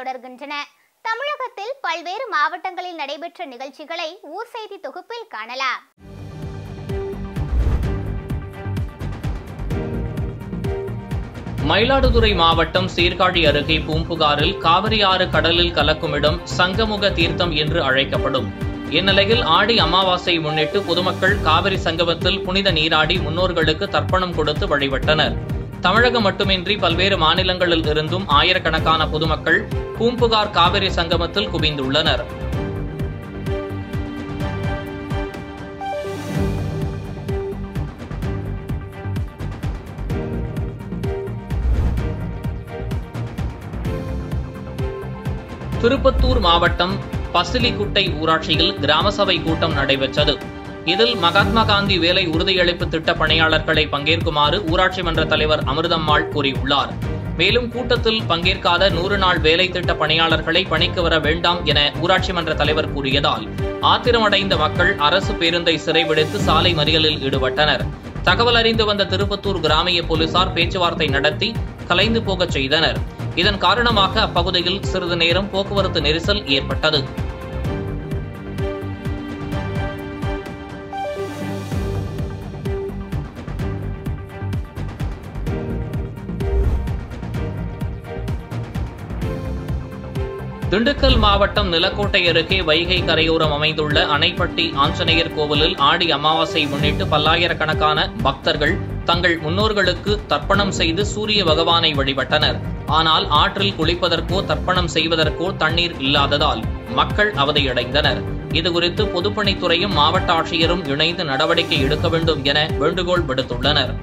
தொடர்கின்றன தமிழகத்தில் பல்வேறு மாவட்டங்களில் நடைபெற்ற நிகழ்ச்சிகளை ஊர் செய்தி தொகுப்பில் காணலாம் மயிலாடுதுறை மாவட்டம் சீர்காழி அருகே பூம்புகாரில் காவிரி ஆறு கடலில் கலக்கும் இடம் சங்கமுக தீர்த்தம் என்று அழைக்கப்படும் இந்நிலையில் ஆடி அமாவாசை முன்னிட்டு பொதுமக்கள் காவிரி சங்கமத்தில் புனித நீராடி முன்னோர்களுக்கு தர்ப்பணம் கொடுத்து வழிபட்டனர் தமிழகம் மட்டுமின்றி பல்வேறு மாநிலங்களில் இருந்தும் ஆயிரக்கணக்கான பொதுமக்கள் பூம்புகார் காவிரி சங்கமத்தில் குவிந்துள்ளனர் திருப்பத்தூர் மாவட்டம் பசிலிக்குட்டை ஊராட்சியில் கிராம சபை கூட்டம் நடைபெற்றது இதில் மகாத்மா காந்தி வேலை உறுதியளிப்பு திட்ட பணியாளர்களை பங்கேற்குமாறு ஊராட்சி மன்ற தலைவர் அமிர்தம்மாள் கூறியுள்ளார் மேலும் கூட்டத்தில் பங்கேற்காத நூறு நாள் வேலை திட்ட பணியாளர்களை பணிக்கு வர வேண்டாம் என ஊராட்சி மன்ற தலைவர் கூறியதால் ஆத்திரமடைந்த மக்கள் அரசு பேருந்தை சிறைபிடித்து சாலை மறியலில் ஈடுபட்டனர் தகவல் அறிந்து வந்த திருப்பத்தூர் கிராமிய போலீசார் பேச்சுவார்த்தை நடத்தி கலைந்து போகச் செய்தனர் இதன் காரணமாக அப்பகுதியில் சிறிது நேரம் போக்குவரத்து நெரிசல் ஏற்பட்டது திண்டுக்கல் மாவட்டம் நிலக்கோட்டை அருகே வைகை கரையோரம் அமைந்துள்ள அணைப்பட்டி ஆஞ்சநேயர் கோவிலில் ஆடி அமாவாசை முன்னிட்டு பல்லாயிரக்கணக்கான பக்தர்கள் தங்கள் முன்னோர்களுக்கு தர்ப்பணம் செய்து சூரிய பகவானை வழிபட்டனர் ஆனால் ஆற்றில் குளிப்பதற்கோ தர்ப்பணம் செய்வதற்கோ தண்ணீர் இல்லாததால் மக்கள் அவதியடைந்தனர் இதுகுறித்து பொதுப்பணித்துறையும் மாவட்ட ஆட்சியரும் இணைந்து நடவடிக்கை எடுக்க வேண்டும் என வேண்டுகோள் விடுத்துள்ளனர்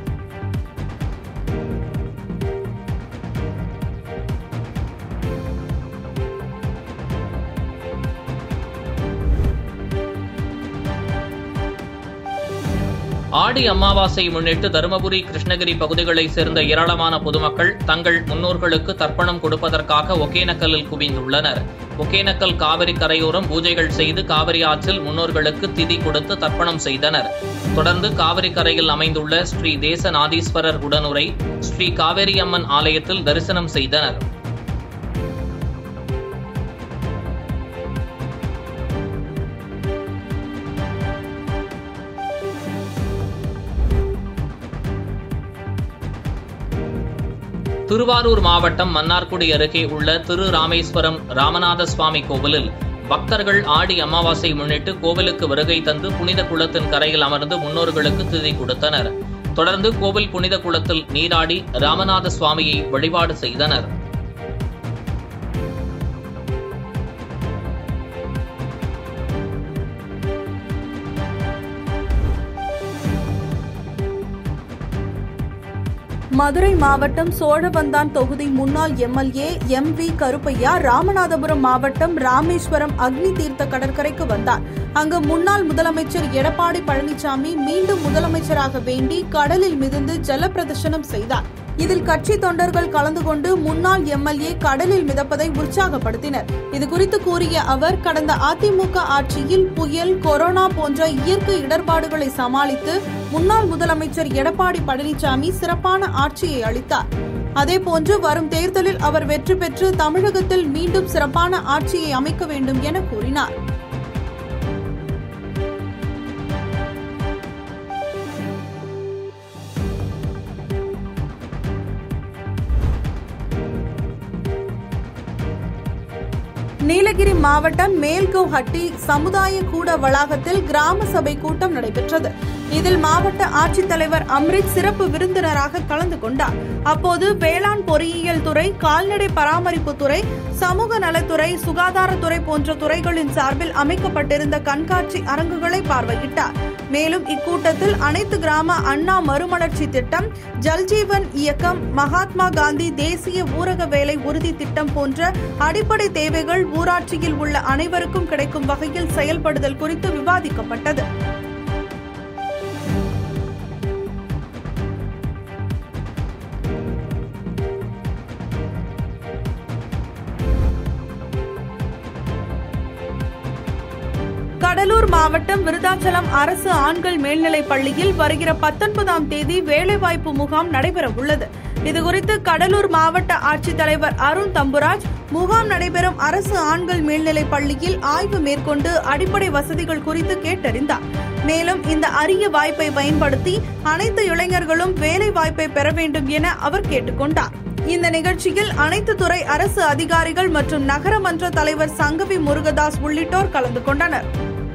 ஆடி அமாவாசை முன்னிட்டு தருமபுரி கிருஷ்ணகிரி பகுதிகளைச் சேர்ந்த ஏராளமான பொதுமக்கள் தங்கள் முன்னோர்களுக்கு தர்ப்பணம் கொடுப்பதற்காக ஒகேனக்கல்லில் குவிந்துள்ளனர் ஒகேனக்கல் காவிரி கரையோரம் பூஜைகள் செய்து காவிரி ஆற்றில் முன்னோர்களுக்கு திதி கொடுத்து தர்ப்பணம் செய்தனர் தொடர்ந்து காவிரி கரையில் அமைந்துள்ள ஸ்ரீ தேசநாதீஸ்வரர் உடனுரை ஸ்ரீ காவேரியம்மன் ஆலயத்தில் தரிசனம் செய்தனர் திருவாரூர் மாவட்டம் மன்னார்குடி அருகே உள்ள திரு ராமேஸ்வரம் ராமநாத சுவாமி கோவிலில் பக்தர்கள் ஆடி அமாவாசை முன்னிட்டு கோவிலுக்கு வருகை தந்து புனித குளத்தின் கரையில் அமர்ந்து முன்னோர்களுக்கு திதி கொடுத்தனர் தொடர்ந்து கோவில் புனித குளத்தில் நீராடி ராமநாத சுவாமியை வழிபாடு செய்தனர் மதுரை மாவட்டம் சோழவந்தான் தொகுதி முன்னாள் MLA M V Karuppaiah Ramanathapuram மாவட்டம் ராமேஸ்வரம் அக்னி தீர்த்த கடற்கரைக்கு வந்தார் அங்கு முன்னாள் முதலமைச்சர் எடப்பாடி பழனிசாமி மீண்டும் முதலமைச்சராக வேண்டி கடலில் மிதந்து ஜல பிரதர்ஷனம் செய்தார் இதில் கட்சி தொண்டர்கள் கலந்து கொண்டு முன்னாள் எம்எல்ஏ கடலில் மிதப்பதை உற்சாகப்படுத்தினர் இதுகுறித்து கூறிய அவர் கடந்த அதிமுக ஆட்சியில் புயல் கொரோனா போன்ற இயற்கை இடர்பாடுகளை சமாளித்து முன்னாள் முதலமைச்சர் எடப்பாடி பழனிசாமி சிறப்பான ஆட்சியை அளித்தார் அதேபோன்று வரும் தேர்தலில் அவர் வெற்றி பெற்று தமிழகத்தில் மீண்டும் சிறப்பான ஆட்சியை அமைக்க வேண்டும் என கூறினார் நீலகிரி மாவட்டம் மேல்கௌஹட்டி சமுதாய கூட வளாகத்தில் கிராம சபை கூட்டம் நடைபெற்றது இதில் மாவட்ட ஆட்சித்தலைவர் அம்ரித் சிறப்பு விருந்தினராக கலந்து கொண்டார் அப்போது வேளாண் பொறியியல் துறை கால்நடை பராமரிப்பு துறை சமூக நலத்துறை சுகாதாரத்துறை போன்ற துறைகளின் சார்பில் அமைக்கப்பட்டிருந்த கண்காட்சி அரங்குகளை பார்வையிட்டார் மேலும் இக்கூட்டத்தில் அனைத்து கிராம அண்ணா மறுமலர்ச்சி திட்டம் ஜல்ஜீவன் இயக்கம் மகாத்மா காந்தி தேசிய ஊரக வேலை உறுதி திட்டம் போன்ற அடிப்படை தேவைகள் ஊராட்சியில் உள்ள அனைவருக்கும் கிடைக்கும் வகையில் செயல்படுதல் குறித்து விவாதிக்கப்பட்டது கடலூர் மாவட்டம் விருதாச்சலம் அரசு ஆண்கள் மேல்நிலைப் பள்ளியில் வருகிற பத்தொன்பதாம் தேதி வேலைவாய்ப்பு முகாம் நடைபெற உள்ளது இதுகுறித்து கடலூர் மாவட்ட ஆட்சித்தலைவர் அருண் தம்புராஜ் முகாம் நடைபெறும் அரசு ஆண்கள் மேல்நிலைப் பள்ளியில் ஆய்வு மேற்கொண்டு அடிப்படை வசதிகள் குறித்து கேட்டறிந்தார் மேலும் இந்த அரிய வாய்ப்பை பயன்படுத்தி அனைத்து இளைஞர்களும் வேலை வாய்ப்பை பெற வேண்டும் என அவர் கேட்டுக்கொண்டார் இந்த நிகழ்ச்சியில் அனைத்து துறை அரசு அதிகாரிகள் மற்றும் நகரமன்ற தலைவர் சங்கவி முருகதாஸ் உள்ளிட்டோர் கலந்து கொண்டனர்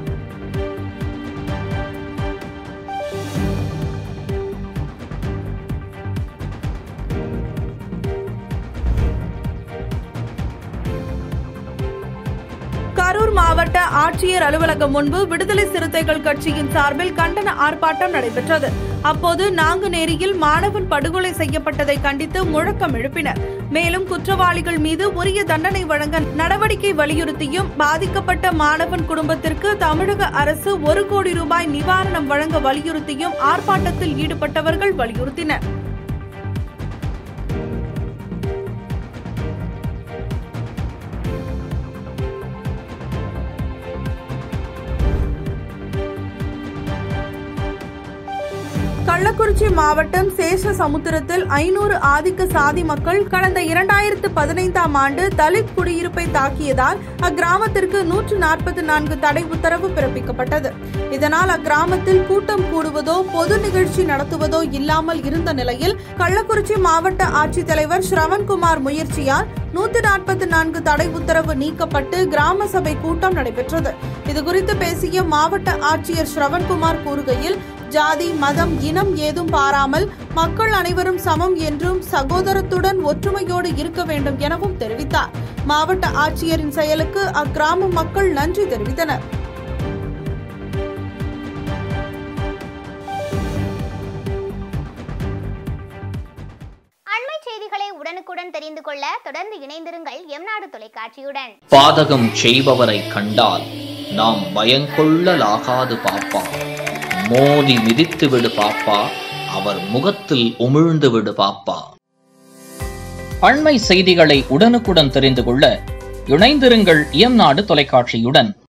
கரூர் மாவட்ட ஆட்சியர் அலுவலகம் முன்பு விடுதலை சிறுத்தைகள் கட்சியின் சார்பில் கண்டன ஆர்ப்பாட்டம் நடைபெற்றது அப்போது நாங்குநேரியில் மாணவன் படுகொலை செய்யப்பட்டதை கண்டித்து முழக்கம் எழுப்பினர் மேலும் குற்றவாளிகள் மீது உரிய தண்டனை வழங்க நடவடிக்கை வலியுறுத்தியும் பாதிக்கப்பட்ட மாணவன் குடும்பத்திற்கு தமிழக அரசு ஒரு கோடி ரூபாய் நிவாரணம் வழங்க வலியுறுத்தியும் ஆர்ப்பாட்டத்தில் ஈடுபட்டவர்கள் வலியுறுத்தினர் கள்ளக்குறிச்சி மாவட்டம் சேஷசமுத்திரத்தில் ஐநூறு ஆதிக்க சாதி மக்கள் கடந்த இரண்டாயிரத்து பதினைந்தாம் ஆண்டு தலித் குடியிருப்பை தாக்கியதால் அக்கிராமத்திற்கு நூற்று நாற்பத்தி நான்கு தடை உத்தரவு பிறப்பிக்கப்பட்டது இதனால் அக்கிராமத்தில் கூட்டம் கூடுவதோ பொது நிகழ்ச்சி நடத்துவதோ இல்லாமல் இருந்த நிலையில் கள்ளக்குறிச்சி மாவட்ட ஆட்சித்தலைவர் ஸ்ரவன்குமார் முயற்சியால் நூத்தி நாற்பத்தி நான்கு தடை உத்தரவு நீக்கப்பட்டு கிராம சபை கூட்டம் நடைபெற்றது இதுகுறித்து பேசிய மாவட்ட ஆட்சியர் ஸ்ரவன்குமார் கூறுகையில் ஜாதி மதம் இனம் ஏதும் பாராமல் மக்கள் அனைவரும் சமம் என்றும் சகோதரத்துடன் ஒற்றுமையோடு இருக்க வேண்டும் எனவும் தெரிவித்தார் மாவட்ட ஆட்சியரின் செயலுக்கு அக்கிராம மக்கள் நன்றி தெரிவித்தனர் அண்மை செய்திகளை உடனுக்குடன் தெரிந்து கொள்ள தொடர்ந்து இணைந்திருங்கள் எம்நாடு தொலைக்காட்சியுடன் பாதகம் செய்பவரை கண்டால் நாம் பயங்கொள்ளலாகாது பாப்பா மோதி மிதித்து விடு பாப்பா அவர் முகத்தில் உமிழ்ந்து விடு பாப்பா அண்மை செய்திகளை உடனுக்குடன் தெரிந்து கொள்ள இணைந்திருங்கள் எம் நாடு தொலைக்காட்சியுடன்